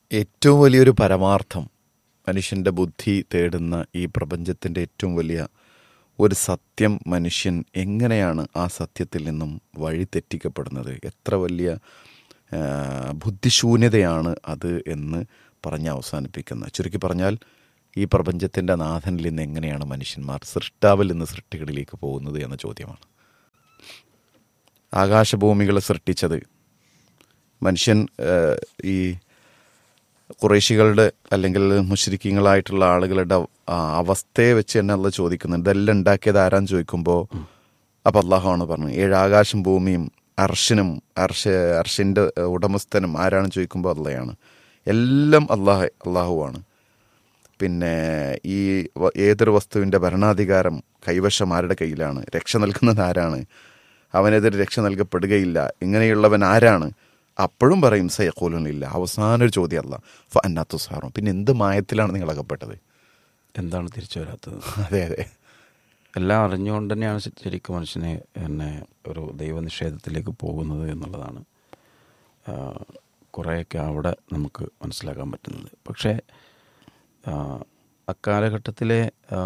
ഏറ്റവും വലിയൊരു പരമാർത്ഥം മനുഷ്യൻ്റെ ബുദ്ധി തേടുന്ന ഈ പ്രപഞ്ചത്തിൻ്റെ ഏറ്റവും വലിയ ഒരു സത്യം മനുഷ്യൻ എങ്ങനെയാണ് ആ സത്യത്തിൽ നിന്നും വഴി തെറ്റിക്കപ്പെടുന്നത് എത്ര വലിയ ആ, ബുദ്ധിശൂന്യതയാണ് അത് എന്ന് പറഞ്ഞ് അവസാനിപ്പിക്കുന്നത് ചുരുക്കി പറഞ്ഞാൽ ഈ പ്രപഞ്ചത്തിൻ്റെ നാഥനിൽ നിന്ന് എങ്ങനെയാണ് മനുഷ്യന്മാർ സൃഷ്ടാവിൽ നിന്ന് സൃഷ്ടികളിലേക്ക് പോകുന്നത് എന്ന ചോദ്യമാണ് ആകാശഭൂമികളെ സൃഷ്ടിച്ചത് മനുഷ്യൻ ആ, ഈ കുറേശികളുടെ അല്ലെങ്കിൽ മുഷരിക്കങ്ങളായിട്ടുള്ള ആളുകളുടെ ആ അവസ്ഥയെ വെച്ച് തന്നെ അല്ല ചോദിക്കുന്നത് ഇതെല്ലാം ഉണ്ടാക്കിയത് ആരാന്ന് ചോദിക്കുമ്പോൾ അപ്പം അള്ളാഹുവാണ് പറഞ്ഞത് ഏഴ് ആകാശം ഭൂമിയും അർഷനും അർഷ അർഷിൻ്റെ ഉടമസ്ഥനും ആരാണ് ചോദിക്കുമ്പോൾ അള്ളയാണ് എല്ലാം അള്ളാഹ് അള്ളാഹുവാണ് പിന്നെ ഈ വ- ഏതൊരു വസ്തുവിൻ്റെ ഭരണാധികാരം കൈവശം ആരുടെ കയ്യിലാണ് രക്ഷ നൽകുന്നത് ആരാണ് അവനെതിരെ രക്ഷ നൽകപ്പെടുകയില്ല ഇങ്ങനെയുള്ളവൻ ആരാണ് അപ്പോഴും പറയും സയക്കോലനില്ല അവസാന ഒരു ചോദ്യം അല്ല ഫ അന്നാത്തു സാറും പിന്നെ എന്ത് മായത്തിലാണ് നിങ്ങൾ അകപ്പെട്ടത് എന്താണ് തിരിച്ചു വരാത്തത് അതെ അതെ എല്ലാം അറിഞ്ഞുകൊണ്ട് തന്നെയാണ് ശ- ശരിക്കും മനുഷ്യനെ എന്നെ ഒരു ദൈവനിഷേധത്തിലേക്ക് പോകുന്നത് എന്നുള്ളതാണ് ആ, കുറേയൊക്കെ അവിടെ നമുക്ക് മനസ്സിലാക്കാൻ പറ്റുന്നത് പക്ഷേ ആ, അക്കാലഘട്ടത്തിലെ ആ,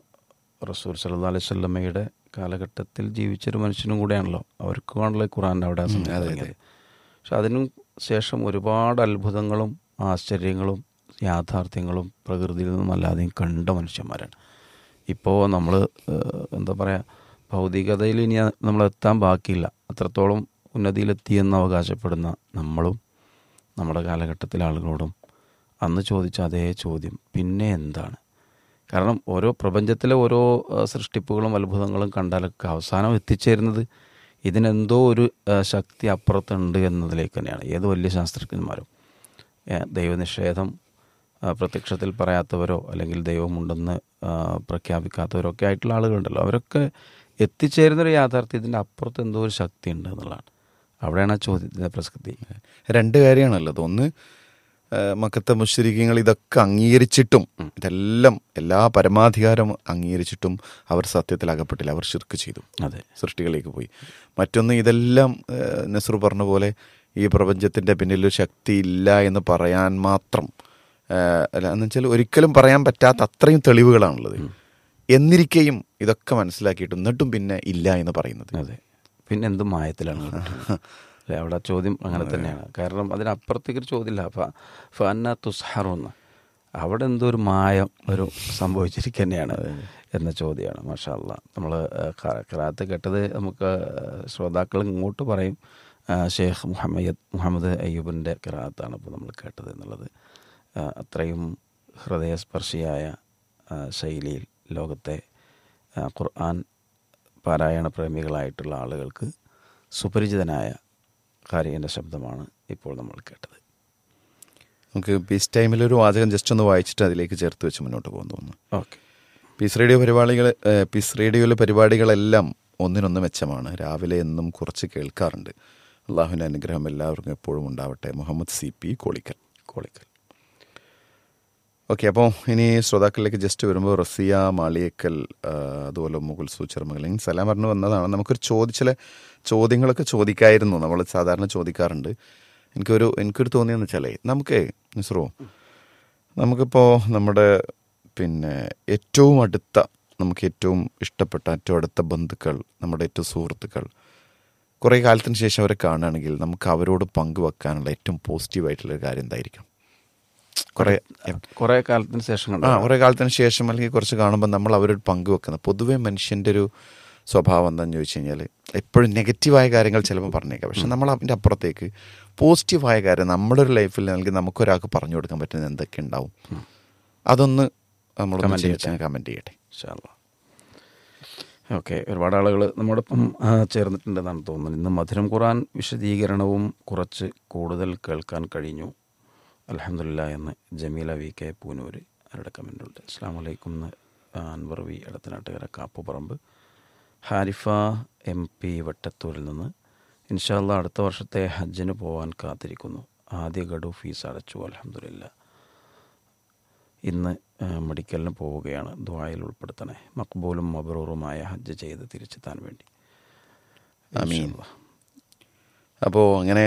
റസൂൽ സല്ലല്ലാഹു അലൈഹി വസല്ലമയുടെ കാലഘട്ടത്തിൽ ജീവിച്ചൊരു മനുഷ്യനും കൂടെയാണല്ലോ അവർക്കുമാണല്ലോ ഈ ഖുറാൻ അവിടെ ആ സമയത്ത് ഇറങ്ങിയത് പക്ഷെ അതിനു ശേഷം ഒരുപാട് അത്ഭുതങ്ങളും ആശ്ചര്യങ്ങളും യാഥാർത്ഥ്യങ്ങളും പ്രകൃതിയിൽ നിന്നും അല്ലാതെയും കണ്ട മനുഷ്യന്മാരാണ് ഇപ്പോൾ നമ്മൾ എന്താ പറയുക ഭൗതികതയിൽ ഇനി നമ്മൾ എത്താൻ ബാക്കിയില്ല അത്രത്തോളം ഉന്നതിയിലെത്തിയെന്ന് അവകാശപ്പെടുന്ന നമ്മളും നമ്മുടെ കാലഘട്ടത്തിലെ ആളുകളോടും അന്ന് ചോദിച്ച അതേ ചോദ്യം പിന്നെ എന്താണ് കാരണം ഓരോ പ്രപഞ്ചത്തിലെ ഓരോ ആ, സൃഷ്ടിപ്പുകളും അത്ഭുതങ്ങളും കണ്ടാലൊക്കെ അവസാനം എത്തിച്ചേരുന്നത് ഇതിനെന്തോ ഒരു ആ, ശക്തി അപ്പുറത്തുണ്ട് എന്നതിലേക്ക് തന്നെയാണ് ഏത് വലിയ ശാസ്ത്രജ്ഞന്മാരും ഏ, ദൈവനിഷേധം ആ, പ്രത്യക്ഷത്തിൽ പറയാത്തവരോ അല്ലെങ്കിൽ ദൈവമുണ്ടെന്ന് ആ, പ്രഖ്യാപിക്കാത്തവരോ ഒക്കെ ആയിട്ടുള്ള ആളുകളുണ്ടല്ലോ അവരൊക്കെ എത്തിച്ചേരുന്നൊരു യാഥാർത്ഥ്യത്തിൻ്റെ അപ്പുറത്ത് എന്തോ ഒരു ശക്തി ഉണ്ട് എന്നുള്ളതാണ് അവിടെയാണ് ആ ചോദ്യത്തിൻ്റെ പ്രസക്തി രണ്ട് കാര്യമാണുള്ളത് ഒന്ന് ആ, മക്കത്തെ മുഷരിക്കങ്ങൾ ഇതൊക്കെ അംഗീകരിച്ചിട്ടും ഇതെല്ലാം എല്ലാ പരമാധികാരം അംഗീകരിച്ചിട്ടും അവർ സത്യത്തിൽ അകപ്പെട്ടില്ല അവർ ശിർക്ക് ചെയ്തു അതെ സൃഷ്ടികളിലേക്ക് പോയി മറ്റൊന്ന് ഇതെല്ലാം ഏഹ്, നസ്രു പറഞ്ഞ പോലെ ഈ പ്രപഞ്ചത്തിൻ്റെ പിന്നിൽ ഒരു ശക്തി ഇല്ല എന്ന് പറയാൻ മാത്രം ഏഹ്, അല്ല എന്ന് വെച്ചാൽ ഒരിക്കലും പറയാൻ പറ്റാത്ത അത്രയും തെളിവുകളാണുള്ളത് എന്നിരിക്കെയും ഇതൊക്കെ മനസ്സിലാക്കിയിട്ട് എന്നിട്ടും പിന്നെ ഇല്ല എന്ന് പറയുന്നത് അതെ പിന്നെ എന്ത് മായത്തിലാണ് കിട്ടുന്നത്? അല്ലേ അവിടെ ആ ചോദ്യം അങ്ങനെ തന്നെയാണ് കാരണം അതിനപ്പുറത്തേക്ക് ഒരു ചോദ്യമില്ല ഫ ഫന്ന തുസ്ഹറൊന്ന് അവിടെ എന്തോ ഒരു മായം ഒരു സംഭവിച്ചിരിക്കുക തന്നെയാണ് എന്ന ചോദ്യമാണ് മാഷാല്ല നമ്മൾ ഖറാത്ത് കേട്ടത് നമുക്ക് ശ്രോതാക്കൾ ഇങ്ങോട്ട് പറയും ആ, ഷെയ്ഖ് മുഹമ്മദ് മുഹമ്മദ് അയ്യൂബിൻ്റെ ഖറാത്താണ് ഇപ്പോൾ നമ്മൾ കേട്ടത് എന്നുള്ളത് ആ, അത്രയും ഹൃദയസ്പർശിയായ ആ, ശൈലിയിൽ ലോകത്തെ ആ, ഖുർആൻ പാരായണ പ്രേമികളായിട്ടുള്ള ആളുകൾക്ക് സുപരിചിതനായ കാരികൻ്റെ ശബ്ദമാണ് ഇപ്പോൾ നമ്മൾ കേട്ടത് നമുക്ക് പീസ് ടൈമിൽ ഒരു വാചകം ജസ്റ്റ് ഒന്ന് വായിച്ചിട്ട് അതിലേക്ക് ചേർത്ത് വെച്ച് മുന്നോട്ട് പോകാൻ തോന്നുന്നു ഓക്കെ പീസ് റേഡിയോ പരിപാടികൾ ഏഹ്, പീസ് റേഡിയോയിലെ പരിപാടികളെല്ലാം ഒന്നിനൊന്ന് മെച്ചമാണ് രാവിലെ എന്നും കുറച്ച് കേൾക്കാറുണ്ട് അള്ളാഹുവിൻ്റെ അനുഗ്രഹം എല്ലാവർക്കും എപ്പോഴും ഉണ്ടാവട്ടെ Muhammad C P Kolikkal Kolikkal okay അപ്പോൾ ഇനി ശ്രോതാക്കളിലേക്ക് ജസ്റ്റ് വരുമ്പോൾ റസിയ മാളിയേക്കൽ ആ, അതുപോലെ മുകുൽ സൂച്ചർമകളിൽ സലാം പറഞ്ഞു വന്നതാണ് നമുക്കൊരു ചോദിച്ചില ചോദ്യങ്ങളൊക്കെ ചോദിക്കായിരുന്നു നമ്മൾ സാധാരണ ചോദിക്കാറുണ്ട് എനിക്കൊരു എനിക്കൊരു തോന്നിയെന്ന് വെച്ചാലേ നമുക്ക് നിസ്രോ നമുക്കിപ്പോൾ നമ്മുടെ പിന്നെ ഏറ്റവും അടുത്ത നമുക്ക് ഏറ്റവും ഇഷ്ടപ്പെട്ട ഏറ്റവും അടുത്ത ബന്ധുക്കൾ നമ്മുടെ ഏറ്റവും സുഹൃത്തുക്കൾ കുറേ കാലത്തിന് ശേഷം അവരെ കാണുകയാണെങ്കിൽ നമുക്ക് അവരോട് പങ്കുവെക്കാനുള്ള ഏറ്റവും പോസിറ്റീവായിട്ടുള്ള കാര്യം എന്തായിരിക്കും കുറേ കുറേ കാലത്തിന് ശേഷം ആ കണ്ടു കുറേ കാലത്തിന് ശേഷം അല്ലെങ്കിൽ കുറച്ച് കാണുമ്പോൾ നമ്മൾ അവരോട് പങ്കുവെക്കുന്നത് പൊതുവേ മനുഷ്യൻ്റെ ഒരു സ്വഭാവം എന്താണെന്ന് ചോദിച്ചു കഴിഞ്ഞാൽ എപ്പോഴും നെഗറ്റീവായ കാര്യങ്ങൾ ചിലപ്പോൾ പറഞ്ഞേക്കാം പക്ഷെ നമ്മൾ അതിൻ്റെ അപ്പുറത്തേക്ക് പോസിറ്റീവായ കാര്യം നമ്മുടെ ഒരു ലൈഫിൽ അല്ലെങ്കിൽ നമുക്കൊരാൾക്ക് പറഞ്ഞു കൊടുക്കാൻ പറ്റുന്ന എന്തൊക്കെ ഉണ്ടാവും അതൊന്ന് നമ്മളൊന്ന് Comment ചെയ്യട്ടെ. കമൻറ്റ് ചെയ്യട്ടെ ഓക്കെ ഒരുപാട് ആളുകൾ നമ്മോടൊപ്പം ആ, ചേർന്നിട്ടുണ്ടെന്നാണ് തോന്നുന്നത് ഇന്ന് മധുരം ഖുറാൻ വിശദീകരണവും കുറച്ച് കൂടുതൽ കേൾക്കാൻ കഴിഞ്ഞു അലഹമില്ല എന്ന് ജമീല വി കെ പൂനൂര് അവരുടെ കമൻ്റുണ്ട് അസ്സാം വലൈക്കും എന്ന് Anwar V Edathanattukara Kappuparamb Harifa M P വട്ടത്തൂരിൽ നിന്ന് ഇൻഷാല്ല അടുത്ത വർഷത്തെ ഹജ്ജിന് പോകാൻ കാത്തിരിക്കുന്നു ആദ്യ ഗഡു ഫീസ് അടച്ചു അലഹമില്ല ഇന്ന് ആ, മെഡിക്കലിന് പോവുകയാണ് ദ്വായിൽ ഉൾപ്പെടുത്തണേ മക്ബൂലും മബറൂറുമായ ഹജ്ജ് ചെയ്ത് തിരിച്ചെത്താൻ വേണ്ടി ആമീൻ. ഇൻഷാല്ലാ. അപ്പോൾ അങ്ങനെ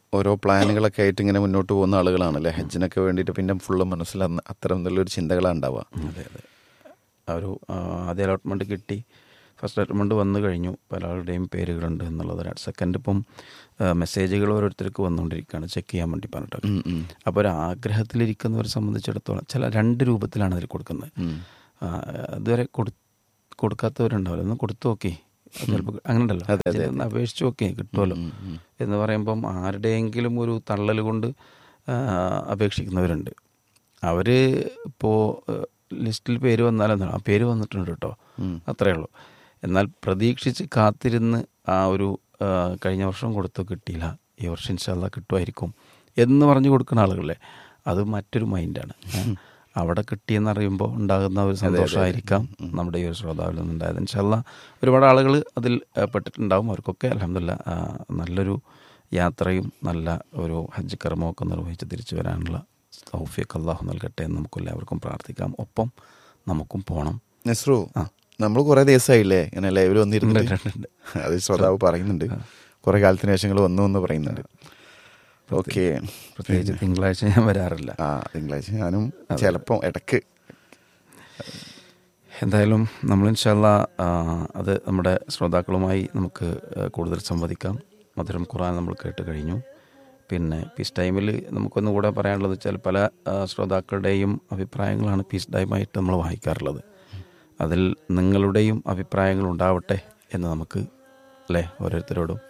ഓരോ പ്ലാനുകളൊക്കെ ആയിട്ട് ഇങ്ങനെ മുന്നോട്ട് പോകുന്ന ആളുകളാണല്ലേ ഹജ്ജിനൊക്കെ വേണ്ടിയിട്ട് പിന്നെ ഫുള്ള് മനസ്സിൽ അന്ന് അത്തരം നല്ലൊരു ചിന്തകളാണ് ഉണ്ടാവുക അതെ അതെ ആ ഒരു ആ, ആദ്യ അലോട്ട്മെൻറ്റ് കിട്ടി ഫസ്റ്റ് അലോട്ട്മെൻറ്റ് വന്നു കഴിഞ്ഞു പല ആളുടെയും പേരുകളുണ്ട് എന്നുള്ളത് സെക്കൻഡ് ഇപ്പം മെസ്സേജുകൾ ഓരോരുത്തർക്ക് വന്നുകൊണ്ടിരിക്കുകയാണ് ചെക്ക് ചെയ്യാൻ വേണ്ടി പറഞ്ഞിട്ട് ഉം, ഉം. അപ്പോൾ ഒരു ആഗ്രഹത്തിലിരിക്കുന്നവരെ സംബന്ധിച്ചിടത്തോളം ചില രണ്ട് രൂപത്തിലാണ് അതിൽ കൊടുക്കുന്നത് ഉം. ആ, ഇതുവരെ കൊടു കൊടുക്കാത്തവരുണ്ടാവില്ല ഒന്ന് കൊടുത്തു നോക്കി ചിലപ്പോൾ അങ്ങനെ ഉണ്ടല്ലോ ഒന്ന് അപേക്ഷിച്ച് നോക്കി കിട്ടുമല്ലോ എന്ന് പറയുമ്പം ആരുടെയെങ്കിലും ഒരു തള്ളൽ കൊണ്ട് ആ, അപേക്ഷിക്കുന്നവരുണ്ട് അവർ ഇപ്പോൾ ലിസ്റ്റിൽ പേര് വന്നാലെന്താണ് ആ പേര് വന്നിട്ടുണ്ട് കേട്ടോ അത്രയേ ഉള്ളൂ എന്നാൽ പ്രതീക്ഷിച്ച് കാത്തിരുന്ന് ആ ഒരു ആ, കഴിഞ്ഞ വർഷം കൊടുത്തു കിട്ടിയില്ല ഈ വർഷം ഇൻഷാല്ല കിട്ടുമായിരിക്കും എന്ന് പറഞ്ഞു കൊടുക്കുന്ന ആളുകളെ അത് മറ്റൊരു മൈൻഡാണ് അവിടെ കിട്ടിയെന്ന് അറിയുമ്പോൾ ഉണ്ടാകുന്ന ഒരു സന്തോഷമായിരിക്കാം നമ്മുടെ ഈ ഒരു ശ്രോതാവിൽ നിന്നുണ്ടായത് ഇൻഷാല്ല ഒരുപാട് ആളുകൾ അതിൽ ആ, പെട്ടിട്ടുണ്ടാവും അവർക്കൊക്കെ അലഹമില്ല നല്ലൊരു യാത്രയും നല്ല ഒരു ഹജ്ജ് കർമ്മമൊക്കെ നിർവഹിച്ച് തിരിച്ചു വരാനുള്ള തൗഫിയൊക്കെ അള്ളാഹു നൽകട്ടെ എന്ന് നമുക്കെല്ലാവർക്കും പ്രാർത്ഥിക്കാം ഒപ്പം നമുക്കും പോകണം നെസ്രു നമ്മൾ കുറെ ദിവസമായില്ലേ ഇങ്ങനെ ലൈവിൽ ഉണ്ട്, വന്നിരുന്നുണ്ട് ഉണ്ട്, ഉണ്ട്. അത് ശ്രോതാവ് പറയുന്നുണ്ട് കുറെ കാലത്തിന് ശേഷം നിങ്ങൾ വന്നു എന്ന് പറയുന്നുണ്ട് ഓക്കെ പ്രത്യേകിച്ച് തിങ്കളാഴ്ച ഞാൻ വരാറില്ല ആ തിങ്കളാഴ്ച ഞാനും ചിലപ്പോൾ ഇടക്ക് എന്തായാലും നമ്മൾ ഇൻഷാല്ല അത് നമ്മുടെ ശ്രോതാക്കളുമായി നമുക്ക് ആ, കൂടുതൽ സംവദിക്കാം മധുരം ഖുറാൻ നമ്മൾ കേട്ട് കഴിഞ്ഞു പിന്നെ പീസ് ടൈമിൽ നമുക്കൊന്നുകൂടെ പറയാനുള്ളത് വെച്ചാൽ പല ആ, ശ്രോതാക്കളുടെയും അഭിപ്രായങ്ങളാണ് പീസ് ടൈമായിട്ട് നമ്മൾ വായിക്കാറുള്ളത് അതിൽ നിങ്ങളുടെയും അഭിപ്രായങ്ങൾ ഉണ്ടാവട്ടെ എന്ന് നമുക്ക് അല്ലേ ഓരോരുത്തരോടും